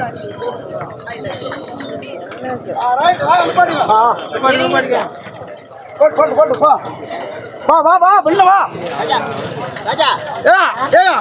போட்டு போட்டு போட்டு போ வா வா வா வெளில வா ராஜா ஏயா ஏயா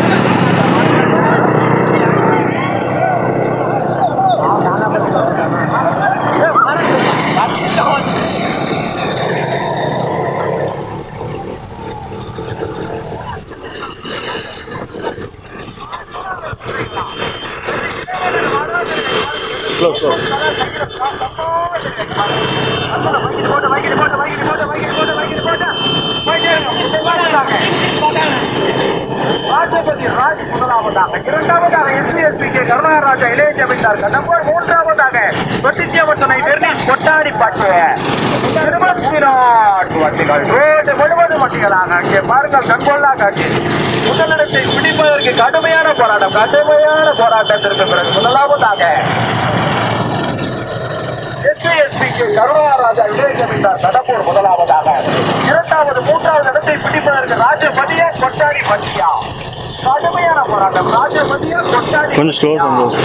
ராஜபதி ராஜ் முதலாவதாக இரண்டாவதாக எஸ்பிஎஸ்பி கே கருணாராஜா இளைய ஜமீன்தார் நம்பர் மூன்றாவதாக பிரதிஜ்யவர்த்தனை பெர்னிஸ் கொட்டாடி பாட்டு இருபத்தி நான்கு வண்டிகள் ரோடு முழுவதும் வண்டிகளாக அங்கே பாருங்கள் கண்கொள்ளா காட்சி முதலிடத்தை பிடிப்பதற்கு கடுமையான போராட்டம் கடுமையான போராட்டத்திற்கு பிறகு முதலாவதாக எஸ்பிஎஸ்பிக்கு கருணாராஜா இளைய ஜமீன்தார் கடம்பூர் முதலாவதாக இரண்டாவது மூன்றாவது இடத்தை பிடிப்பதற்கு ராஜபதியா கொட்டாடி பட்டியா கடுமையான போராட்டம் ராஜபதியா கொட்டாடி கொஞ்சம் ஸ்லோ கொஞ்சம்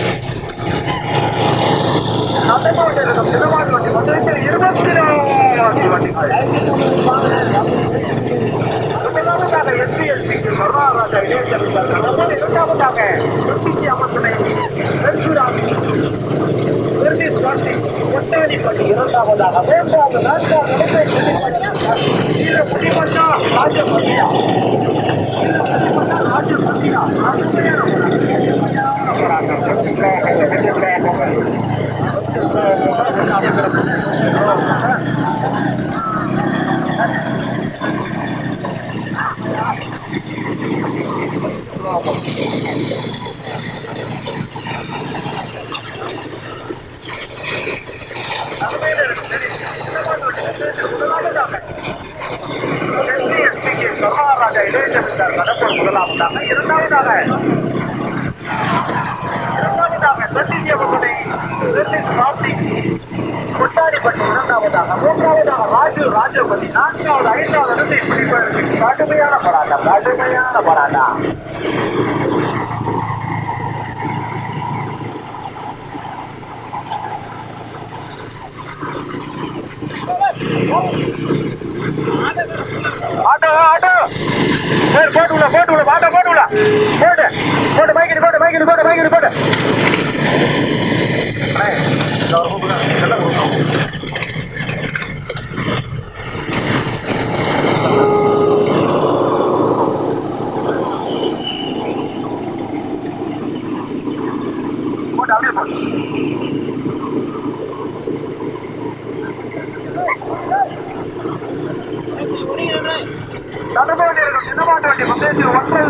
நடந்துகொண்டிருக்கும் திருவாரூர் வண்டி மொத்தத்தில் இருபத்தி நான்கு வண்டிகள் முதலாவதாக எஸ்பிஎஸ்பிக்கு கருணாராஜா இளைய ஜமீன்தார் கடம்பூர் இரண்டாவதாக எஸ்பிசி அமர்த்தனை வெண்சுராமி பெர்னிஸ் கார்த்தி ஒட்டாணிப்பட்டி இரண்டாவதாக மூன்றாவது நான்காவது இடத்தை பிடிப்பதற்கு வீர புலிமன்னா ராஜபதியா வீர புலிமன்னா ராஜபதியா அருமையான போராட்டம் எஸ்பிஎஸ்பிக்கு கருணாராஜா இளைய ஜமீன்தார் கடம்பூர் முதலாவதாக இரண்டாவதாக இரண்டாவதாக சத்திய வகுனை சாப்டி கொட்டாடிப்பட்டி இரண்டாவதாக மூன்றாவதாக ராஜு ராஜபதி நான்காவது ஐந்தாவது இடத்தை பிடிப்பதற்கு கடுமையான போராட்டம் கடுமையான போராட்டம் ஆட்டோ ஆட்டோ சரி போட்டு விட போட்டு விட ஆட்டோ போட்டு விட போட்டு போட்டு மைக்கிட்டு போட்டு மைக்கிட்டு போட்டு மைக்கிட்டு போட்டு அண்ணே, இந்த ஒரு கூப்பிடு. எல்லாம் கொடுக்கணும். போட்டு அப்படியே போட்டு நடந்து கொண்டிருக்கும் சின்னமாட்டு வண்டி பந்தயத்தில் ஒன்றை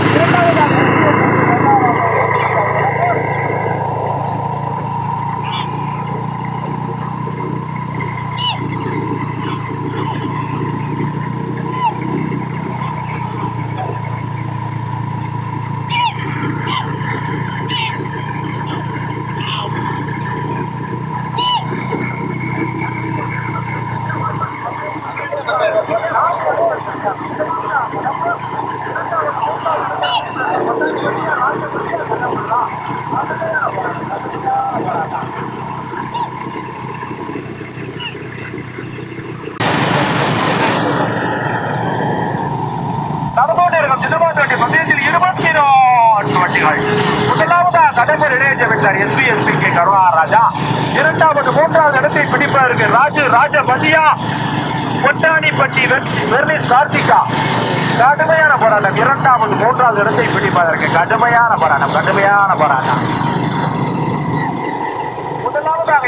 நடந்து கொண்டிருக்கும் சின்னமாட்டு வண்டி பந்தயத்தில் இருபத்தி நான்கு வண்டிகள் முதலாவதாக கடம்பூர் இளைய ஜமீன்தார் எஸ்பிஎஸ்பி கே கருணாராஜா இரண்டாவது மூன்றாவது இடத்தை பிடிப்பதற்கு ராஜு ராஜபதியா பொட்டாணிப்பட்டி வெர்னிஸ் கார்த்திகா கடுமையான போராட்டம் இரண்டாவது மூன்றாவது இடத்தை பிடிப்பதற்கு கடுமையான போராட்டம் கடுமையான போராட்டம் முதலாவதாக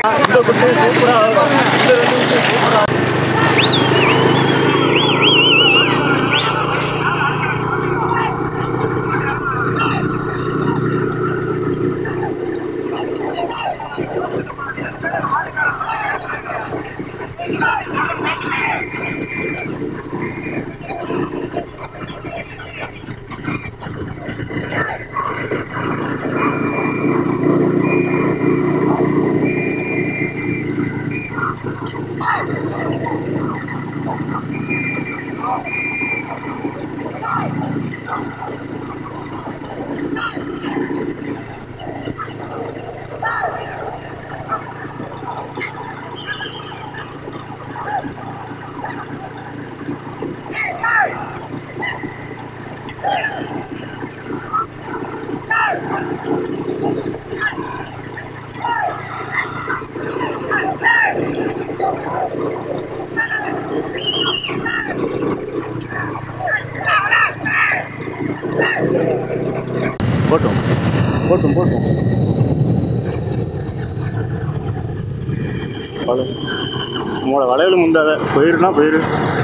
போட்டும் போட்டும் போட்டும் உங்களோட வளையல் முந்தாத போயிருனா போயிரு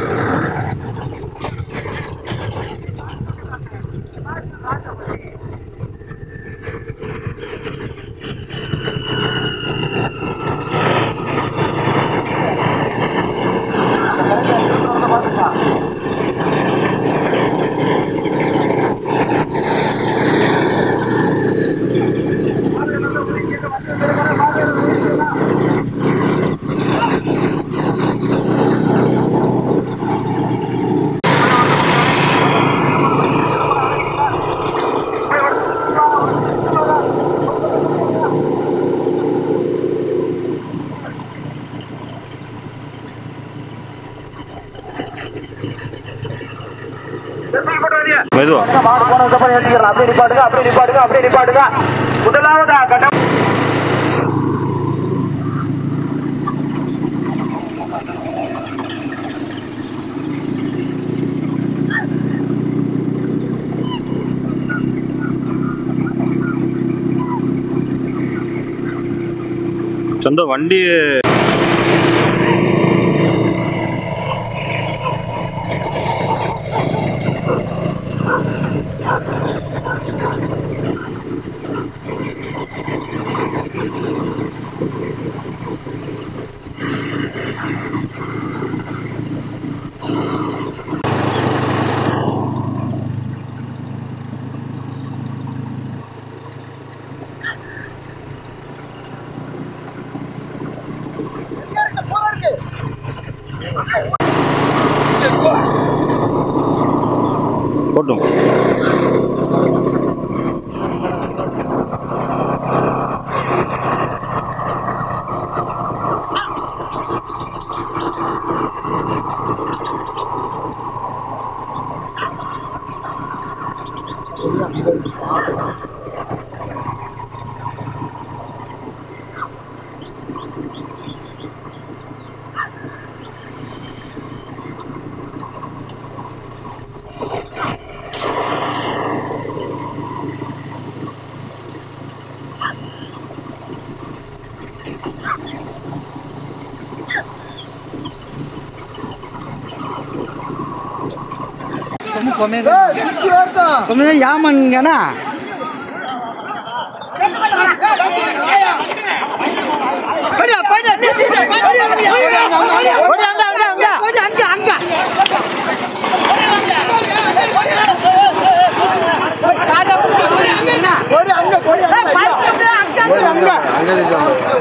மெதுவா மாடு போனதுக்கப்புறம் ஏற்றிக்கிறேன் அப்படியே நிப்பாட்டுங்க அப்படியே நிப்பாட்டுங்க அப்படியே நிப்பாட்டுங்க முதலாவதா கட்டம் சொந்த வண்டி போட்டும் तुमने यहाँ मन गया ना बढ़िया बढ़िया नहीं नहीं बढ़िया बढ़िया बढ़िया अंगा अंगा अंगा बढ़िया अंगा अंगा बढ़िया अंगा बढ़िया अंगा अंगा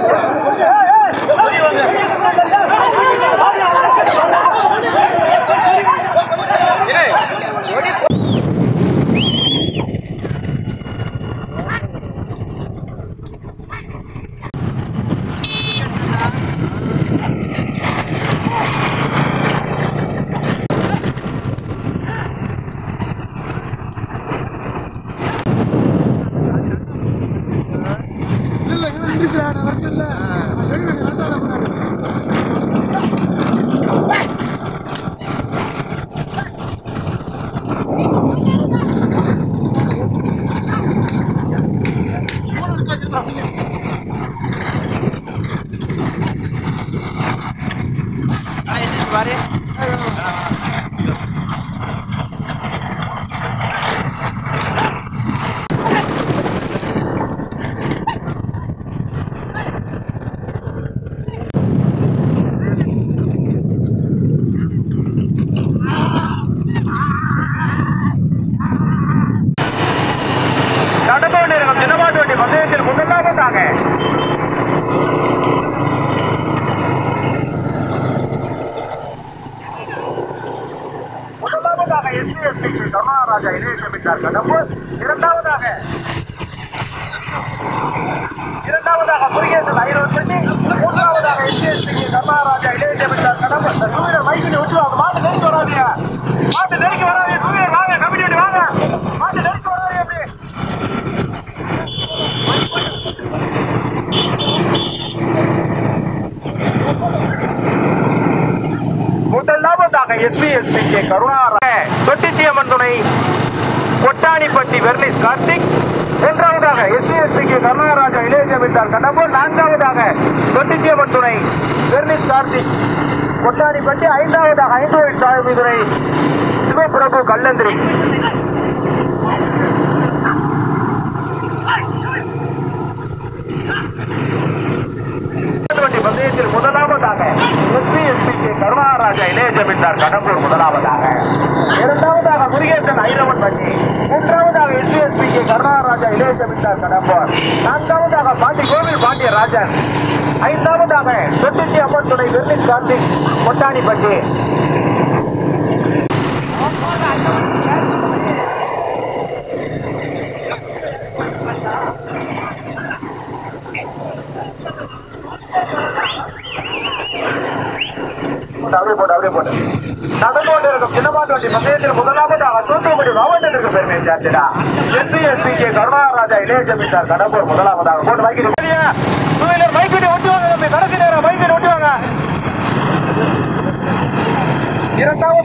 நடந்து கொண்டிருக்கும் சின்னமாட்டு வண்டி பந்தயத்தில் முதலாவதாக முதலாவதாக எஸ்பிஎஸ்பி கருணாராஜா இணையமைத்தார் கடம்பு இரண்டாவதாக இரண்டாவதாக முருகேசன் ஐநூறு பெண்ணி மூன்றாவதாக எஸ்பிஎஸ்பி கருணாராஜா இணையமைத்தார் கடம்பு இந்த சூரியன் மைக்கில் விட்டு அவங்க மாட்டு நெருக்கி வராதீங்க மாட்டு நெருக்கி வராதீங்க சூரியன் வாங்க கமிட்டி வாங்க மாட்டு நெருக்கி வராதீங்க அப்படி இரண்டாவதாக SP SP K Karunaraja Thottichiyamman துணை கொட்டாணிப்பட்டி வெர்னிஸ் கார்த்திக் மூன்றாவதாக எஸ்பி எஸ்பி கே கருணாராஜா இளைய ஜமீன்தார் கடம்பூர் நான்காவதாக தொட்டிச்சியம்மன் துணை வெர்னிஸ் கார்த்திக் கொட்டாணிப்பட்டி ஐந்தாவதாக ஐந்து வயசு சாமி துணை சிவபிரபு கல்லந்திரி வண்டி பந்தயத்தில் முதலாவதாக எஸ்பி எஸ்பி கே கருணாராஜா இளைய ஜமீன்தார் கடம்பூர் முதலாவதாக இரண்டாவதாக முருகேசன் ஐரவன் வண்டி மூன்றாவதாக எஸ்பி எஸ்பி கே கருணாராஜா இளைய ஜமீன்தார் கடம்பூர் நான்காவதாக பாண்டி கோவில் பாண்டிய ராஜன் ஐந்தாவதாக தொட்டிச்சி அம்மன் துணை வெர்னிஸ் கார்த்திக் கொட்டாணிப்பட்டி போட்டு, அப்படியே போட்டு அப்படியே போட்டு நடந்து கொண்டிருக்கும் சின்னமாட்டு வண்டி பந்தயத்தில் முதலாவதாக தூத்துக்குடி மாவட்டத்திற்கு பெருமையை சேர்த்துடா எஸ்பி எஸ்பி கே கருணாராஜா இளைய ஜமீன்தார் கடம்பூர் முதலாவதாக போட்டு மைக்கிட்டு டூ வீலர் மைக்கிட்டு ஒட்டுவாங்க தம்பி கடைசி நேரம் மைக்கிட்டு ஒட்டுவாங்க இரண்டாவது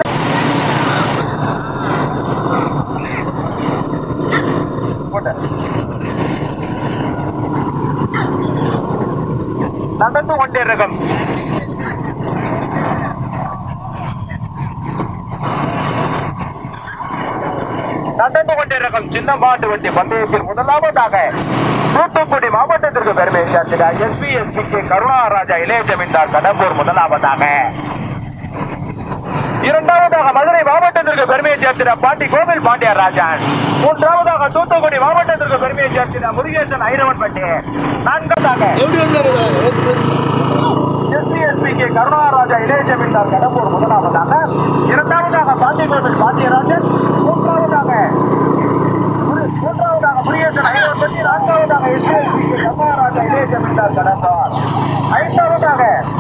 போட்டு நடந்து கொண்டிருக்கும் நடந்து கொண்டிருக்கும் சின்ன மாட்டு வண்டி பந்தயத்தில் முதலாவதாக தூத்துக்குடி மாவட்டத்திற்கு பெருமை சேர்த்துகிறார் எஸ்பி எஸ்பி கே கருணாராஜா இளைய ஜமீன்தார் கடம்பூர் முதலாவதாக இரண்டாவதாக மதுரை மாவட்டத்திற்கு பெருமையை சேர்த்திட பாண்டி கோவில் பாண்டியர் ராஜன் மூன்றாவதாக தூத்துக்குடி மாவட்டத்திற்கு பெருமையை சேர்த்திட முருகேசன் ஐரவன் பட்டி நான்காவதாக எஸ்பி எஸ்பி கே கருணாராஜா இளைய ஜமீன்தார் கடம்பூர் முதலாவதாக இரண்டாவதாக பாண்டி கோவில் பாண்டியராஜன் மூன்றாவதாக முரு- மூன்றாவதாக முருகேசன் ஐரவன் பட்டி நான்காவதாக எஸ்பி எஸ்பி கே கருணாராஜா இளைய ஜமீன்தார் கடம்பூர் ஐந்தாவதாக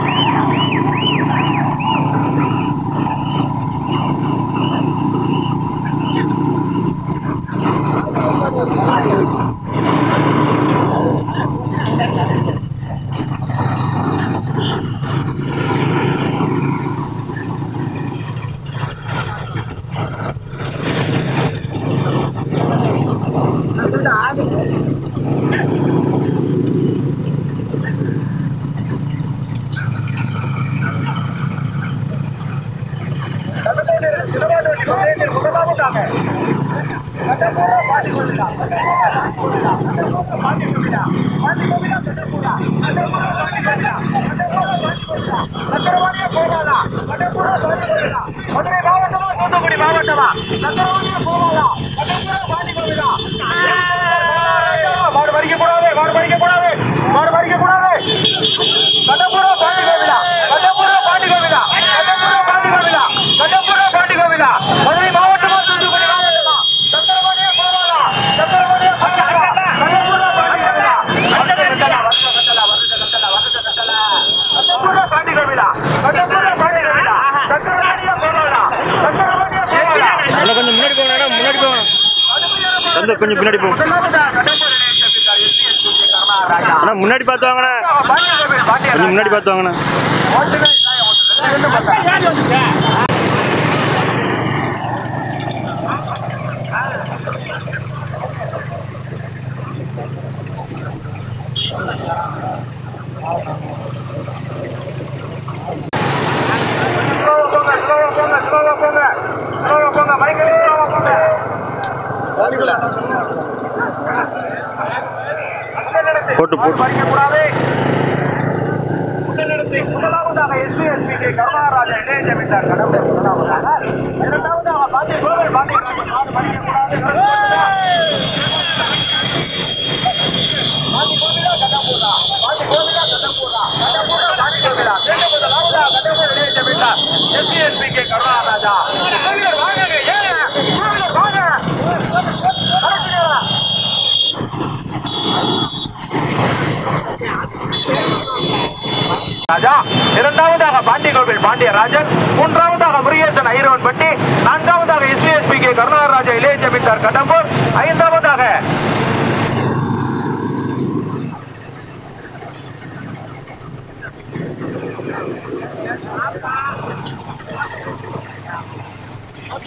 மதுரை மாவட்டமா தூத்துக்குடி மாவட்டமா மாடு மறிக்க கூடாது மாடு மறிக்க கூடாது மாடு மறிக்க கூடாது கட்டப்புறா பாண்டி கோவிலா கட்டப்புறா பாண்டி கோவிலா கட்டப்புறா பாண்டி கோவிலா கட்டப்புறா பாண்டி கோவிலா மதுரை மாவட்டமா தூத்துக்குடி மாவட்டமா சத்திரபாண்டிய கோவாலா சத்திரபாண்டிய கோவாலா கட்டப்புறா பாண்டி கோவிலா கட்டப்புறா பாண்டி கோவிலா கட்டப்புறா பாண்டி கோவிலா சத்திரபாண்டிய கோவாலா சத்திரபாண்டிய கோவாலா அண்ணா கொஞ்சம் முன்னாடி போங்க அண்ணா முன்னாடி போங்க வந்து கொஞ்சம் பின்னாடி போங்க அண்ணா முன்னாடி பார்த்து வாங்கண்ணா கொஞ்சம் முன்னாடி பார்த்து வாங்கண்ணா போட்டு, போட்டு. படிக்கக்கூடாது முதலிடத்தை முதலாவதாக எஸ்பி எஸ்பி கே கருணாராஜா இளைய ஜமீன்தார் கடம்பூர் முதலாவதாக இரண்டாவதாக பாண்டிய கோவில் பாண்டிய கோவில் மாடு படிக்கக்கூடாது பாண்டி கோவிலா கடம்பூரா பாண்டி கோவிலா கடம்பூரா கடம்பூரா பாண்டி கோவிலா மீண்டும் முதலாவதா கடம்பூர் இளைய ஜமீன்தார் எஸ்பி எஸ்பி கே கருணாராஜா கோவிலர் வாங்க ஏன் கோவிலர் வாங்க கடைசி நேரம். ராஜா இரண்டாவதாக பாண்டி கோவில் பாண்டியராஜன் மூன்றாவதாக முருகேசன் ஐரவன் பட்டி நான்காவதாக எஸ்பிஎஸ்பி கே கருணாராஜா இளைய ஜமீன்தார் கடம்பூர் ஐந்தாவதாக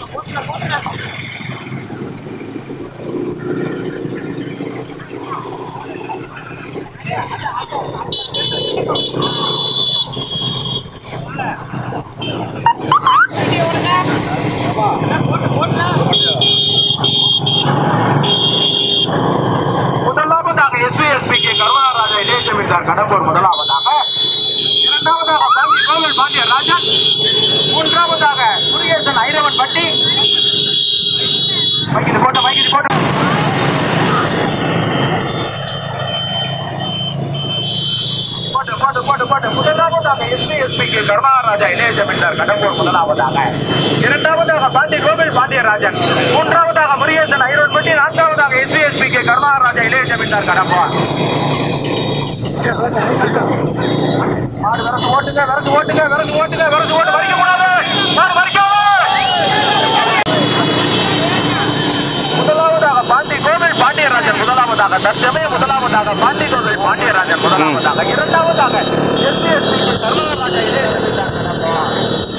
முதலாவதாக எஸ்பிஎஸ்பி கே கருணாராஜா இளைய ஜமீன்தார் கடம்பூர் முதலாவதாக இரண்டாவதாக தம்பி கோவில் பாண்டிய ராஜன் மூன்றாவதாக முருகேசன் ஐரவன் பட்டி வைக்கிட்டு போட்ட வைக்கிட்டு போட்ட போட்டு போட்டு போட்டு போட்டு முதலாவதாக எஸ்பிஎஸ்பி கே கருணாராஜா இளைய ஜமீன்தார் கடம்பூர் முதலாவதாக இரண்டாவதாக பாண்டி கோவில் பாண்டியராஜன் மூன்றாவதாக முருகேசன் ஐரோன் பட்டி நான்காவதாக எஸ்பிஎஸ்பி கே கருணாராஜா இளைய ஜமீன்தார் கடம்பூர் மாடு விரசு ஓட்டுங்க விரசு ஓட்டுங்க விரசு ஓட்டுங்க விரசு ஓட்டு வரைக்க கூடாது மாடு வரைக்காம முதலாவதாக பாண்டி கோவில் பாண்டியராஜன் முதலாவதாக தற்சமயம் முதலாவதாக பாண்டி கோவில் பாண்டியராஜன் முதலாவதாக இரண்டாவதாக எஸ்பிஎஸ்பி கருணாராஜா இளைய ஜமீன்தார் கடம்பூர்